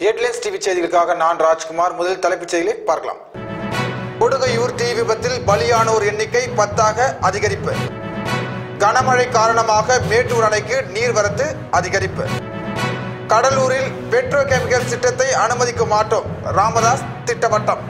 headlines TV செய்திகளுக்காக நான் ராஜ்குமார் முதல் தலைப்புச் செய்திகளை பார்க்கலாம் கொடுங்கையூர் தீ விபத்தில் பலியானோர் எண்ணிக்கை பத்தாக அதிகரிப்பு கனமழை காரணமாக மேட்டூர் அணைக்கு நீர்வரத்து அதிகரிப்பு கடலூரில் பெட்ரோ கெமிக்கல் திட்டத்தை அனுமதிக்க மாட்டோம் ராமதாஸ் திட்டவட்டம்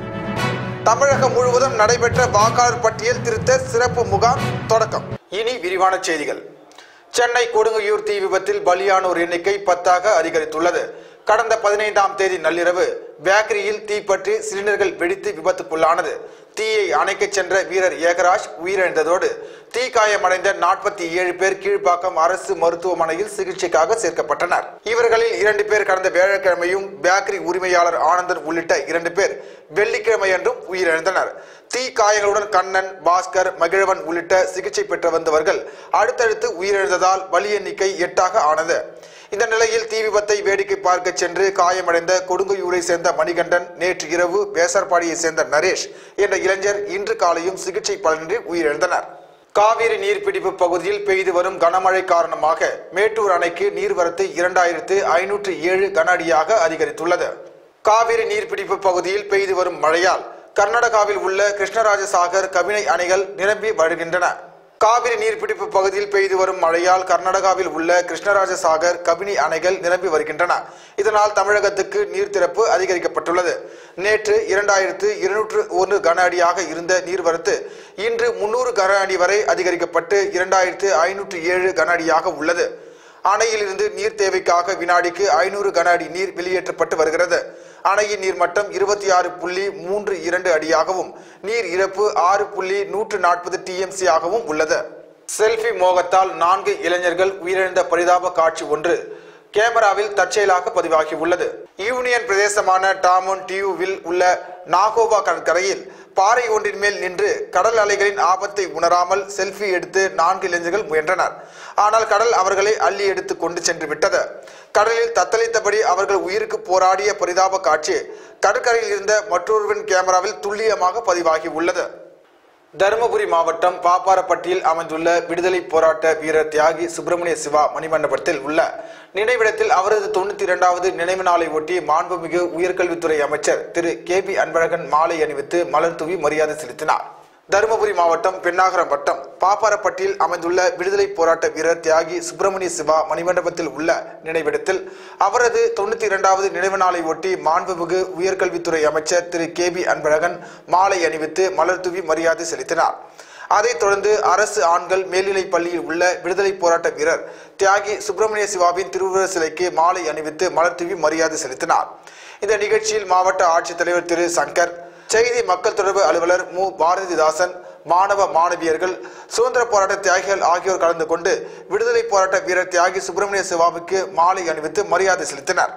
தமிழகம் முழுவதும் நடைபெற்ற வாக்காளர் பட்டியல் திருத்த சிறப்பு முகாம் தொடக்கம் இனி விரிவான செய்திகள் சென்னை கொடுங்கையூர் தீ விபத்தில் பலியானோர் எண்ணிக்கை பத்தாக அதிகரித்துள்ளது கடந்த பதினைந்தாம் தேதி நள்ளிரவு பேக்கரியில் தீப்பற்றி சிலிண்டர்கள் வெடித்து விபத்துக்குள்ளானது தீயை அணைக்கச் சென்ற வீரர் ஏகராஜ் உயிரிழந்ததோடு தீக்காயமடைந்த நாற்பத்தி ஏழு பேர் கீழ்ப்பாக்கம் அரசு மருத்துவமனையில் சிகிச்சைக்காக சேர்க்கப்பட்டனர் இவர்களில் இரண்டு பேர் கடந்த வியாழக்கிழமையும் பேக்கரி உரிமையாளர் ஆனந்தன் உள்ளிட்ட இரண்டு பேர் வெள்ளிக்கிழமையன்றும் உயிரிழந்தனர் தீ காயங்களுடன் கண்ணன் பாஸ்கர் மகிழவன் உள்ளிட்ட சிகிச்சை பெற்று வந்தவர்கள் அடுத்தடுத்து உயிரிழந்ததால் பலி எண்ணிக்கை எட்டாக ஆனது இந்த நிலையில் தீ விபத்தை வேடிக்கை பார்க்க சென்று காயமடைந்த கொடுங்கையூரை சேர்ந்த மணிகண்டன் நேற்று இரவு வேசர்பாடியை சேர்ந்த நரேஷ் என்ற இளைஞர் இன்று காலையும் சிகிச்சை பலனின்றி உயிரிழந்தனர் காவிரி நீர்பிடிப்பு பகுதியில் பெய்து வரும் கனமழை காரணமாக மேட்டூர் அணைக்கு நீர்வரத்து இரண்டாயிரத்து ஐநூற்று ஏழு கன அடியாக அதிகரித்துள்ளது காவிரி நீர்பிடிப்பு பகுதியில் பெய்து வரும் மழையால் கர்நாடகாவில் உள்ள கிருஷ்ணராஜ சாகர் கபினை அணைகள் நிரம்பி வருகின்றன காவிரி நீர்பிடிப்பு பகுதியில் பெய்து வரும் மழையால் கர்நாடகாவில் உள்ள கிருஷ்ணராஜ சாகர் கபினி அணைகள் நிரம்பி வருகின்றன இதனால் தமிழகத்துக்கு நீர் திறப்பு அதிகரிக்கப்பட்டுள்ளது நேற்று இரண்டாயிரத்து இருநூற்று ஒன்று கன அடியாக இருந்த நீர்வரத்து இன்று முன்னூறு கன அடி வரை அதிகரிக்கப்பட்டு இரண்டாயிரத்து ஐநூற்று ஏழு கன அடியாக உள்ளது அணையிலிருந்து நீர் தேவைக்காக வினாடிக்கு ஐநூறு கன அடி நீர் வெளியேற்றப்பட்டு வருகிறது அணையின் நீர்மட்டம் இருபத்தி ஆறு புள்ளி மூன்று இரண்டு அடியாகவும் நீர் இறப்பு ஆறு புள்ளி நூற்று நாற்பது டிஎம்சி ஆகவும் உள்ளது செல்ஃபி மோகத்தால் நான்கு இளைஞர்கள் உயிரிழந்த பரிதாப காட்சி ஒன்று கேமராவில் தற்செயலாக பதிவாகி உள்ளது யூனியன் பிரதேசமான டாமோன் டியூவில் உள்ள நாகோபா கடற்கரையில் பாறை ஒன்றின் மேல் நின்று கடல் அலைகளின் ஆபத்தை உணராமல் செல்ஃபி எடுத்து நான்கு இளைஞர்கள் முயன்றனர் ஆனால் கடல் அவர்களை அள்ளி எடுத்து கொண்டு சென்று விட்டது கடலில் தத்தளித்தபடி அவர்கள் உயிருக்கு போராடிய பரிதாப காட்சி கடற்கரையில் இருந்த மற்றொருவரின் கேமராவில் துல்லியமாக பதிவாகி உள்ளது தருமபுரி மாவட்டம் பாப்பாரப்பட்டியில் அமைந்துள்ள விடுதலை போராட்ட வீரர் தியாகி சுப்பிரமணிய சிவா மணிமண்டபத்தில் உள்ள நினைவிடத்தில் அவரது தொண்ணூத்தி இரண்டாவது நினைவு நாளை ஒட்டி மாண்புமிகு உயர்கல்வித்துறை அமைச்சர் திரு கே பி அன்பழகன் மாலை அணிவித்து மலர் தூவி மரியாதை செலுத்தினார் தருமபுரி மாவட்டம் பெண்ணாகரம் வட்டம் பாப்பாரப்பட்டியில் அமைந்துள்ள விடுதலை போராட்ட வீரர் தியாகி சுப்பிரமணிய சிவா மணிமண்டபத்தில் உள்ள நினைவிடத்தில் அவரது தொண்ணூத்தி இரண்டாவது நினைவு நாளை ஒட்டி மாண்புமிகு உயர்கல்வித்துறை அமைச்சர் திரு கே பி அன்பழகன் மாலை அணிவித்து மலர் தூவி மரியாதை செலுத்தினார் அதைத் தொடர்ந்து அரசு ஆண்கள் மேல்நிலைப் பள்ளியில் உள்ள விடுதலை போராட்ட வீரர் தியாகி சுப்பிரமணிய சிவாவின் திருவுருவ சிலைக்கு மாலை அணிவித்து மலர் தூவி மரியாதை செலுத்தினார் இந்த நிகழ்ச்சியில் மாவட்ட ஆட்சித்தலைவர் திரு சங்கர் செய்தி மக்கள் தொடர்பு அலுவலர் மு பாரதிதாசன் மாணவ மாணவியர்கள் சுதந்திர போராட்ட தியாகிகள் ஆகியோர் கலந்து கொண்டு விடுதலை போராட்ட வீரர் தியாகி சுப்பிரமணிய சிவாவுக்கு மாலை அணிவித்து மரியாதை செலுத்தினர்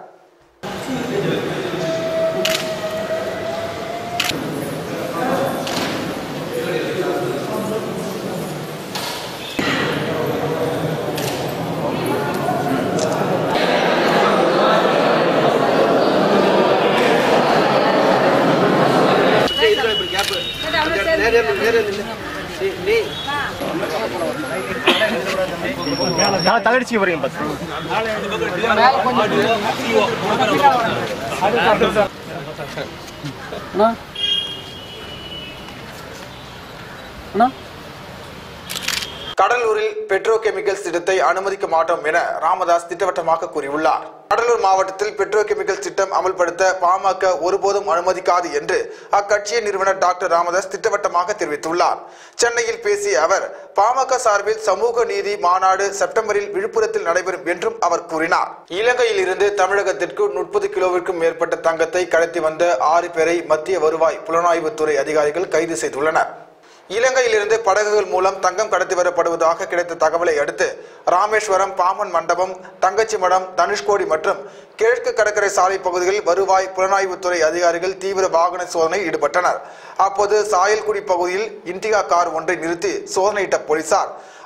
நான் தகடிச்சு வரீங்க பஸ் அண்ணா அண்ணா கடலூரில் பெட்ரோ கெமிக்கல்ஸ் திட்டத்தை அனுமதிக்க மாட்டோம் என ராமதாஸ் திட்டவட்டமாக கூறியுள்ளார் கடலூர் மாவட்டத்தில் பெட்ரோ கெமிக்கல்ஸ் திட்டம் அமல்படுத்த பாமக ஒருபோதும் அனுமதிக்காது என்று அக்கட்சியின் நிறுவனர் டாக்டர் ராமதாஸ் திட்டவட்டமாக தெரிவித்துள்ளார் சென்னையில் பேசிய அவர் பாமக சார்பில் சமூக நீதி மாநாடு செப்டம்பரில் விழுப்புரத்தில் நடைபெறும் என்றும் அவர் கூறினார் இலங்கையில் இருந்து தமிழகத்திற்கு முப்பது கிலோவிற்கும் மேற்பட்ட தங்கத்தை கடத்தி வந்த ஆறு பேரை மத்திய வருவாய் புலனாய்வுத்துறை அதிகாரிகள் கைது செய்துள்ளனர் இலங்கையிலிருந்து படகுகள் மூலம் தங்கம் கடத்தி வரப்படுவதாக கிடைத்த தகவலை அடுத்து ராமேஸ்வரம் பாம்பன் மண்டபம் தங்கச்சி மடம் தனுஷ்கோடி மற்றும் கிழக்கு கடற்கரை சாலை பகுதிகளில் வருவாய் புலனாய்வுத்துறை அதிகாரிகள் தீவிர வாகன சோதனையில் ஈடுபட்டனர் அப்போது சாயல்குடி பகுதியில் இண்டிகா கார் ஒன்றை நிறுத்தி சோதனையிட்ட போலீசார்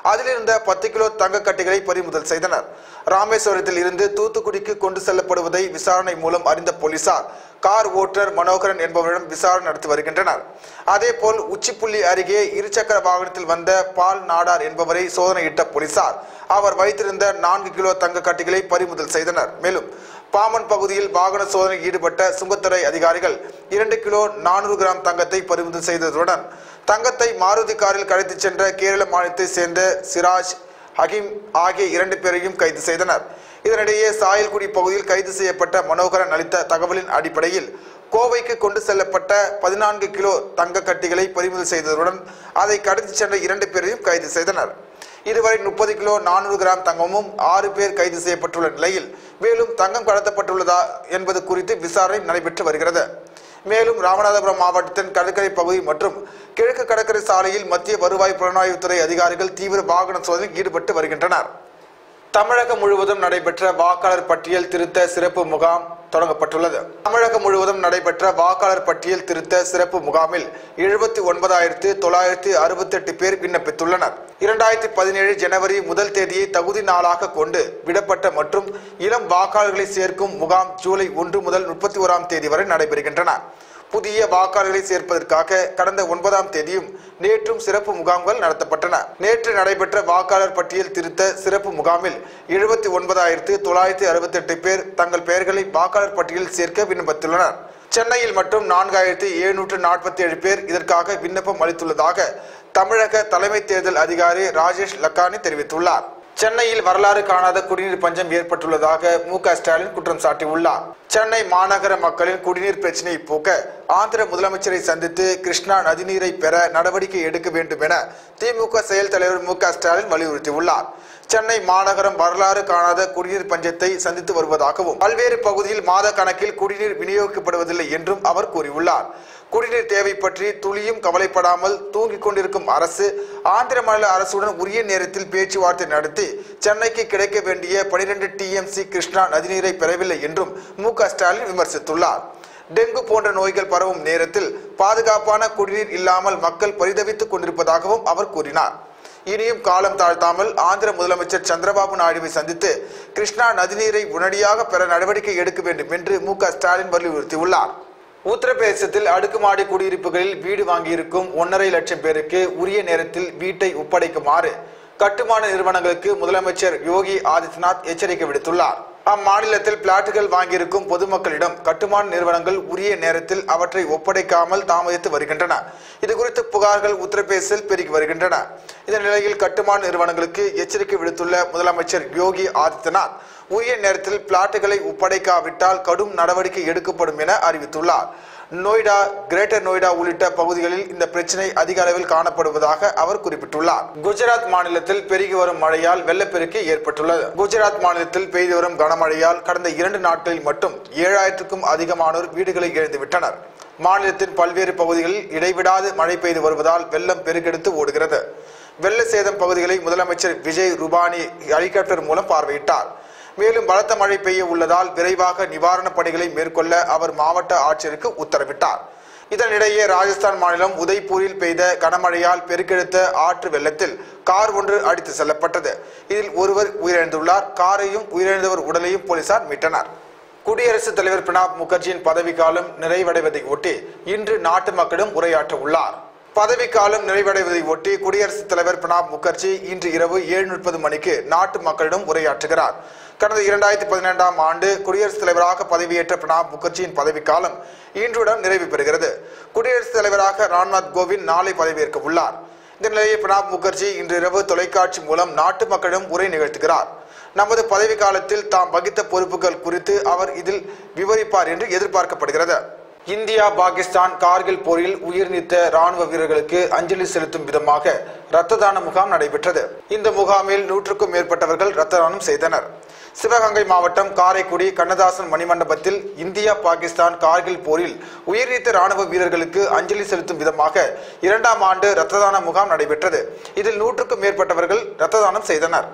அதில் இருந்த பத்து கிலோ தங்க கட்டிகளை பறிமுதல் செய்தனர் ராமேஸ்வரத்தில் இருந்து தூத்துக்குடிக்கு கொண்டு செல்லப்படுவதை விசாரணை மூலம் அறிந்த போலீசார் கார் ஓட்டுநர் மனோகரன் என்பவரிடம் விசாரணை நடத்தி வருகின்றனர் அதேபோல் உச்சிப்புள்ளி அருகே இருசக்கர வாகனத்தில் வந்த பால் நாடார் என்பவரை சோதனையிட்ட போலீசார் அவர் வைத்திருந்த நான்கு கிலோ தங்க கட்டிகளை பறிமுதல் செய்தனர் மேலும் பாமன் பகுதியில் வாகன சோதனையில் ஈடுபட்ட சுங்கத்துறை அதிகாரிகள் இரண்டு கிலோ நானூறு கிராம் தங்கத்தை பறிமுதல் செய்ததுடன் தங்கத்தை மாருதி காரில் கடத்திச் சென்ற கேரள மாநிலத்தைச் சேர்ந்த சிராஜ் ஹகீம் ஆகிய இரண்டு பேரையும் கைது செய்தனர் இதனிடையே சாயல்குடி பகுதியில் கைது செய்யப்பட்ட மனோகரன் அளித்த தகவலின் அடிப்படையில் கோவைக்கு கொண்டு செல்லப்பட்ட பதினான்கு கிலோ தங்க கட்டிகளை பறிமுதல் செய்ததுடன் அதை கடத்திச் சென்ற இரண்டு பேரையும் கைது செய்தனர் இதுவரை முப்பது கிலோ நானூறு கிராம் தங்கமும் ஆறு பேர் கைது செய்யப்பட்டுள்ள நிலையில் மேலும் தங்கம் கடத்தப்பட்டுள்ளதா என்பது குறித்து விசாரணை நடைபெற்று வருகிறது மேலும் ராமநாதபுரம் மாவட்டத்தின் கடற்கரை பகுதி மற்றும் கிழக்கு கடற்கரை சாலையில் மத்திய வருவாய் புலனாய்வுத்துறை அதிகாரிகள் தீவிர வாகன சோதனையில் ஈடுபட்டு வருகின்றனர் தமிழகம் முழுவதும் நடைபெற்ற வாக்காளர் பட்டியல் திருத்த சிறப்பு முகாம் தொடங்கப்பட்டுள்ளது தமிழகம் முழுவதும் நடைபெற்ற வாக்காளர் பட்டியல் திருத்த சிறப்பு முகாமில் எழுபத்தி ஒன்பதாயிரத்து தொள்ளாயிரத்து அறுபத்தெட்டு பேர் விண்ணப்பித்துள்ளனர் இரண்டாயிரத்தி பதினேழு ஜனவரி முதல் தேதியை தகுதி நாளாக கொண்டு விடப்பட்ட மற்றும் இளம் வாக்காளர்களை சேர்க்கும் முகாம் ஜூலை ஒன்று முதல் முப்பத்தி ஓராம் தேதி வரை நடைபெறுகின்றன புதிய வாக்காளர்களை சேர்ப்பதற்காக கடந்த ஒன்பதாம் தேதியும் நேற்றும் சிறப்பு முகாம்கள் நடத்தப்பட்டன நேற்று நடைபெற்ற வாக்காளர் பட்டியல் திருத்த சிறப்பு முகாமில் எழுபத்தி ஒன்பதாயிரத்து தொள்ளாயிரத்தி அறுபத்தி எட்டு பேர் தங்கள் பெயர்களை வாக்காளர் பட்டியலில் சேர்க்க விண்ணப்பித்துள்ளனர் சென்னையில் மட்டும் நான்காயிரத்தி எழுநூற்று நாற்பத்தி ஏழு பேர் இதற்காக விண்ணப்பம் அளித்துள்ளதாக தமிழக தலைமை தேர்தல் அதிகாரி ராஜேஷ் லக்கானி தெரிவித்துள்ளார் சென்னையில் வரலாறு காணாத குடிநீர் பஞ்சம் ஏற்பட்டுள்ளதாக மு க ஸ்டாலின் குற்றம் சாட்டியுள்ளார் சென்னை மாநகர மக்களின் குடிநீர் பிரச்சினையை போக்க ஆந்திர முதலமைச்சரை சந்தித்து கிருஷ்ணா நதிநீரை பெற நடவடிக்கை எடுக்க வேண்டும் என திமுக செயல் தலைவர் மு க ஸ்டாலின் வலியுறுத்தியுள்ளார் சென்னை மாநகரம் வரலாறு காணாத குடிநீர் பஞ்சத்தை சந்தித்து வருவதாகவும் பல்வேறு பகுதியில் மாத கணக்கில் குடிநீர் விநியோகிக்கப்படுவதில்லை என்றும் அவர் கூறியுள்ளார் குடிநீர் தேவை பற்றி துளியும் கவலைப்படாமல் தூங்கிக் கொண்டிருக்கும் அரசு ஆந்திர மாநில அரசுடன் உரிய நேரத்தில் பேச்சுவார்த்தை நடத்தி சென்னைக்கு கிடைக்க வேண்டிய பனிரெண்டு டிஎம்சி கிருஷ்ணா நதிநீரை பெறவில்லை என்றும் மு க ஸ்டாலின் விமர்சித்துள்ளார் டெங்கு போன்ற நோய்கள் பரவும் நேரத்தில் பாதுகாப்பான குடிநீர் இல்லாமல் மக்கள் பரிதவித்துக் கொண்டிருப்பதாகவும் அவர் கூறினார் இனியும் காலம் தாழ்த்தாமல் ஆந்திர முதலமைச்சர் சந்திரபாபு நாயுடுவை சந்தித்து கிருஷ்ணா நதிநீரை உடனடியாக பெற நடவடிக்கை எடுக்க வேண்டும் என்று மு க ஸ்டாலின் வலியுறுத்தியுள்ளார் உத்தரப்பிரதேசத்தில் அடுக்குமாடி குடியிருப்புகளில் வீடு வாங்கியிருக்கும் ஒன்றரை லட்சம் பேருக்கு உரிய நேரத்தில் வீட்டை ஒப்படைக்குமாறு கட்டுமான நிறுவனங்களுக்கு முதலமைச்சர் யோகி ஆதித்யநாத் எச்சரிக்கை விடுத்துள்ளார் அம்மாநிலத்தில் பிளாட்டுகள் வாங்கியிருக்கும் பொதுமக்களிடம் கட்டுமான நிறுவனங்கள் உரிய நேரத்தில் அவற்றை ஒப்படைக்காமல் தாமதித்து வருகின்றன இது குறித்து புகார்கள் உத்தரப்பிரதேசத்தில் பெருகி வருகின்றன இந்த நிலையில் கட்டுமான நிறுவனங்களுக்கு எச்சரிக்கை விடுத்துள்ள முதலமைச்சர் யோகி ஆதித்யநாத் உரிய நேரத்தில் பிளாட்டுகளை ஒப்படைக்காவிட்டால் கடும் நடவடிக்கை எடுக்கப்படும் என அறிவித்துள்ளார் நொய்டா கிரேட்டர் நொய்டா உள்ளிட்ட பகுதிகளில் இந்த பிரச்சனை அதிக அளவில் காணப்படுவதாக அவர் குறிப்பிட்டுள்ளார் குஜராத் மாநிலத்தில் பெருகி வரும் மழையால் வெள்ளப்பெருக்கு ஏற்பட்டுள்ளது குஜராத் மாநிலத்தில் பெய்து வரும் கனமழையால் கடந்த இரண்டு நாட்களில் மட்டும் ஏழாயிரத்துக்கும் அதிகமானோர் வீடுகளை இழந்துவிட்டனர் மாநிலத்தின் பல்வேறு பகுதிகளில் இடைவிடாது மழை பெய்து வருவதால் வெள்ளம் பெருக்கெடுத்து ஓடுகிறது வெள்ள சேதம் பகுதிகளை முதலமைச்சர் விஜய் ரூபானி ஹெலிகாப்டர் மூலம் பார்வையிட்டார் மேலும் பலத்த மழை பெய்ய உள்ளதால் விரைவாக நிவாரணப் பணிகளை மேற்கொள்ள அவர் மாவட்ட ஆட்சியருக்கு உத்தரவிட்டார் இதனிடையே ராஜஸ்தான் மாநிலம் உதய்பூரில் பெய்த கனமழையால் பெருக்கெடுத்த ஆற்று வெள்ளத்தில் கார் ஒன்று அடித்து செல்லப்பட்டது இதில் ஒருவர் உயிரிழந்துள்ளார் காரையும் உயிரிழந்தவர் உடலையும் போலீசார் மீட்டனர் குடியரசுத் தலைவர் பிரணாப் முகர்ஜியின் பதவிக்காலம் நிறைவடைவதை ஒட்டி இன்று நாட்டு மக்களிடம் உரையாற்ற உள்ளார் பதவிக்காலம் நிறைவடைவதை ஒட்டி குடியரசுத் தலைவர் பிரணாப் முகர்ஜி இன்று இரவு ஏழு முப்பது மணிக்கு நாட்டு மக்களிடம் உரையாற்றுகிறார் கடந்த இரண்டாயிரத்தி பதினெண்டாம் ஆண்டு குடியரசுத் தலைவராக பதவியேற்ற பிரணாப் முகர்ஜியின் பதவிக்காலம் இன்றுடன் நிறைவு பெறுகிறது குடியரசுத் தலைவராக ராம்நாத் கோவிந்த் நாளை பதவியேற்க உள்ளார் இந்த நிலையில் பிரணாப் முகர்ஜி இன்று இரவு தொலைக்காட்சி மூலம் நாட்டு மக்களிடம் உரை நிகழ்த்துகிறார் நமது பதவி காலத்தில் தாம் வகித்த பொறுப்புகள் குறித்து அவர் இதில் விவரிப்பார் என்று எதிர்பார்க்கப்படுகிறது இந்தியா பாகிஸ்தான் கார்கில் போரில் உயிர் நீத்த ராணுவ வீரர்களுக்கு அஞ்சலி செலுத்தும் விதமாக இரத்த தான முகாம் நடைபெற்றது இந்த முகாமில் நூற்றுக்கும் மேற்பட்டவர்கள் இரத்த தானம் செய்தனர் சிவகங்கை மாவட்டம் காரைக்குடி கண்ணதாசன் மணிமண்டபத்தில் இந்தியா பாகிஸ்தான் கார்கில் போரில் உயிர் நீத்த ராணுவ வீரர்களுக்கு அஞ்சலி செலுத்தும் விதமாக இரண்டாம் ஆண்டு இரத்த தான முகாம் நடைபெற்றது இதில் நூற்றுக்கும் மேற்பட்டவர்கள் இரத்த தானம் செய்தனர்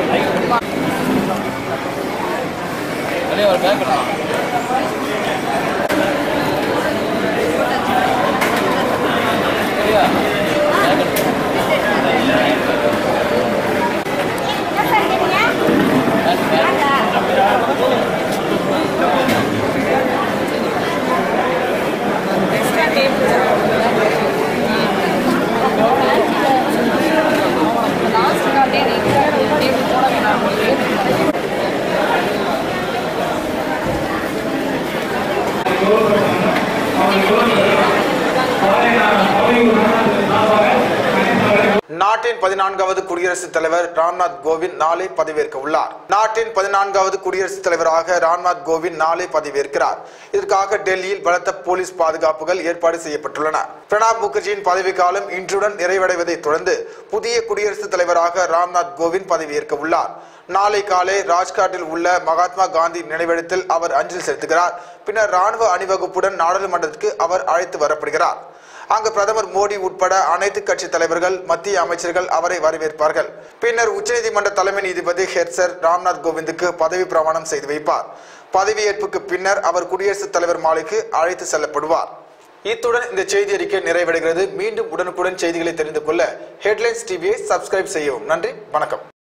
ஒரு பேக் நாட்டின் பதினான்காவது குடியரசுத் தலைவர் ராம்நாத் கோவிந்த் நாளை பதவியேற்க உள்ளார் நாட்டின் பதினான்காவது குடியரசுத் தலைவராக ராம்நாத் கோவிந்த் நாளை பதவியேற்கிறார் இதற்காக டெல்லியில் பலத்த போலீஸ் பாதுகாப்புகள் ஏற்பாடு செய்யப்பட்டுள்ளன பிரணாப் முகர்ஜியின் பதவிக்காலம் இன்றுடன் நிறைவடைவதைத் தொடர்ந்து புதிய குடியரசுத் தலைவராக ராம்நாத் கோவிந்த் பதவியேற்க உள்ளார் நாளை காலை ராஜ்காட்டில் உள்ள மகாத்மா காந்தி நினைவிடத்தில் அவர் அஞ்சலி செலுத்துகிறார் பின்னர் ராணுவ அணிவகுப்புடன் நாடாளுமன்றத்திற்கு அவர் அழைத்து வரப்படுகிறார் அங்கு பிரதமர் மோடி உட்பட அனைத்து கட்சி தலைவர்கள் மத்திய அமைச்சர்கள் அவரை வரவேற்பார்கள் பின்னர் உச்சநீதிமன்ற தலைமை நீதிபதி ஹெர்சர் ராம்நாத் கோவிந்துக்கு பதவி பிரமாணம் செய்து வைப்பார் பதவியேற்புக்கு பின்னர் அவர் குடியரசுத் தலைவர் மாலைக்கு அழைத்து செல்லப்படுவார் இத்துடன் இந்த செய்தி அறிக்கை நிறைவடைகிறது மீண்டும் உடனுக்குடன் செய்திகளை தெரிந்து கொள்ள ஹெட்லைன்ஸ் டிவியை சப்ஸ்கிரைப் செய்யவும் நன்றி வணக்கம்